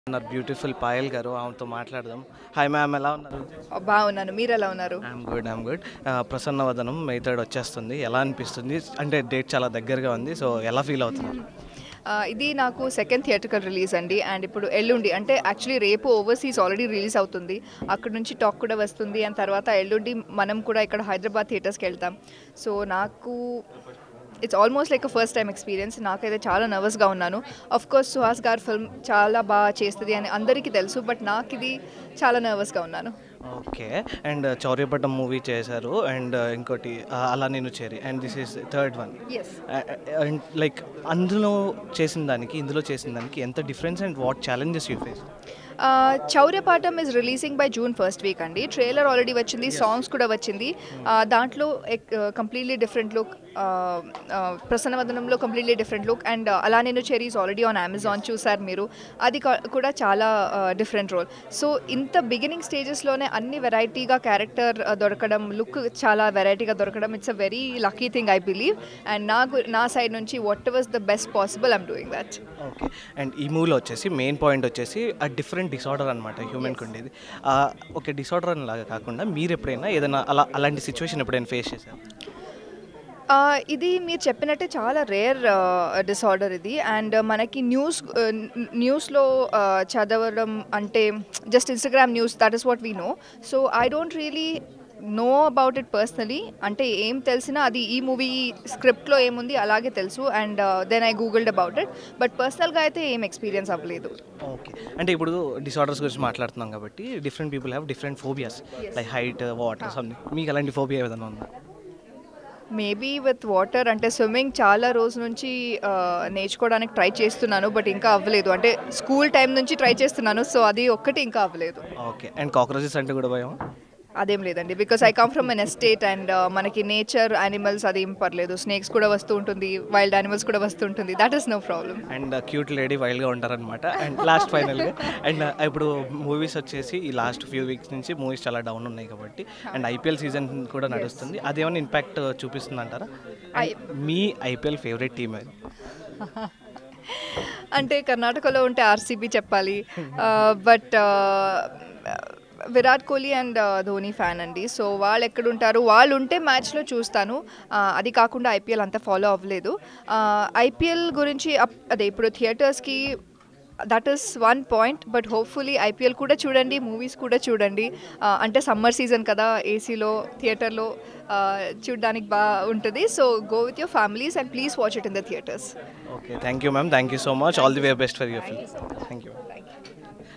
ఉన్నారు బ్యూటిఫుల్ పాయల్ గారు ఆమెతో మాట్లాడదాం హాయ్ మ్యామ్ ఎలా ఉన్నారు బాగున్నాను మీరు ఎలా ఉన్నారు I'm good I'm good Prasanna Vadanam third వచ్చేస్తుంది ఎలా అనిపిస్తుంది అంటే డేట్ చాలా దగ్గరగా ఉంది సో ఎలా ఫీల్ అవుతున్నారు ఆ, ఇది నాకు సెకండ్ థియేటర్కల్ రిలీజ్ అండి అండ్ ఇప్పుడు ఎల్లుండి అంటే యాక్చువల్లీ రేపు ఓవర్సీస్ ఆల్రెడీ రిలీజ్ అవుతుంది అక్కడ నుంచి టాక్ కూడా వస్తుంది అండ్ తర్వాత ఎల్లుండి మనం కూడా ఇక్కడ హైదరాబాద్ థియేటర్స్కి వెళ్తాం సో నాకు it's almost like first time experience నాకైతే చాలా నర్వస్గా ఉన్నాను అఫ్ కోర్స్ సుహాస్ గారి ఫిల్మ్ చాలా బాగా చేస్తుంది అని అందరికీ తెలుసు బట్ నాకు ఇది చాలా నర్వస్గా ఉన్నాను ఓకే అండ్ చౌర్యపట్నం మూవీ చేశారు అండ్ ఇంకోటి ఆ, అలా నేను చేరి and this is third one yes and like అందులో చేసిన దానికి ఇందులో చేసిన దానికి ఎంత difference and what challenges you face Chaurya Paatham is releasing by June first week అండి ట్రైలర్ ఆల్రెడీ వచ్చింది సాంగ్స్ కూడా వచ్చింది ఆ, దాంట్లో కంప్లీట్లీ డిఫరెంట్ లుక్ ప్రసన్నవదనంలో కంప్లీట్లీ డిఫరెంట్ లుక్ అండ్ అలా నేను చెరీస్ ఆల్రెడీ ఆన్ అమెజాన్ చూసారు మీరు అది కా- కూడా చాలా డిఫరెంట్ రోల్ సో ఇంత బిగినింగ్ స్టేజెస్లోనే అన్ని వెరైటీగా క్యారెక్టర్ దొరకడం లుక్ చాలా వెరైటీగా దొరకడం it's a very lucky thing I believe and నాకు నా సైడ్ నుంచి what was the best possible I'm doing that okay and ఈ మూవీలో వచ్చేసి మెయిన్ పాయింట్ వచ్చేసి ఆ డిఫరెంట్ డిసార్డర్ అనమాట హ్యూమన్కి ఉండేది ఆ, ఒక డిసార్డర్ లాగా కాకుండా మీరు ఎప్పుడైనా ఏదైనా అలా అలాంటి సిచ్యువేషన్ ఎప్పుడైనా ఫేస్ చేశారు ఆ, ఇది మీరు చెప్పినట్టే చాలా రేర్ డిసార్డర్ ఇది అండ్ మనకి న్యూస్ న్యూస్లో చదవడం అంటే just Instagram news that is what we know so I don't really know about it personally అంటే ఏం తెలిసినా అది ఈ మూవీ స్క్రిప్ట్లో ఏముంది అలాగే తెలుసు and then I googled about it but పర్సనల్గా అయితే ఏం ఎక్స్పీరియన్స్ అవ్వలేదు ఓకే అంటే ఇప్పుడు డిసార్డర్స్ గురించి మాట్లాడుతున్నాం కాబట్టి different people have different phobias like height water something మీకు అలాంటి ఫోబియా ఏదైనా ఉందా మేబీ విత్ వాటర్ అంటే స్విమ్మింగ్ చాలా రోజు నుంచి ఆ, నేర్చుకోవడానికి ట్రై చేస్తున్నాను బట్ ఇంకా అవ్వలేదు అంటే స్కూల్ టైం నుంచి ట్రై చేస్తున్నాను సో అది ఒక్కటి ఇంకా అవ్వలేదు ఓకే అండ్ కాక్రోచెస్ అంటే కూడా భయం అదేం లేదండి because I come from an estate and మనకి నేచర్ యానిమల్స్ అది ఏం పర్లేదు స్నేక్స్ కూడా వస్తూ ఉంటుంది వైల్డ్ యానిమల్స్ కూడా వస్తూ ఉంటుంది that is no problem and cute lady వైల్డ్గా ఉంటారనమాట అండ్ లాస్ట్ ఫైనల్గా అండ్ ఇప్పుడు మూవీస్ వచ్చేసి ఈ లాస్ట్ ఫ్యూ వీక్స్ నుంచి మూవీస్ చాలా డౌన్ ఉన్నాయి కాబట్టి అండ్ ఐపీఎల్ సీజన్ కూడా నడుస్తుంది అదేమైనా ఇంపాక్ట్ చూపిస్తుంది అంటారా మీ ఐపీఎల్ ఫేవరెట్ టీమ్ అది అంటే కర్ణాటకలో ఉంటే ఆర్సీబీ చెప్పాలి but Virat Kohli and Dhoni fan అండి సో వాళ్ళు ఎక్కడుంటారు వాళ్ళు ఉంటే మ్యాచ్లో చూస్తాను ఆ, అది కాకుండా ఐపీఎల్ అంతా ఫాలో అవ్వలేదు ఐపీఎల్ గురించి అప్- అదే ఇప్పుడు థియేటర్స్కి that is one point but hopefully IPL కూడా చూడండి మూవీస్ కూడా చూడండి ఆ, అంటే సమ్మర్ సీజన్ కదా ఏసీలో థియేటర్లో చూడడానికి బాగా ఉంటుంది so go with your families and please watch it in the theatres okay thank you ma'am thank you so much all the way best for your film thank you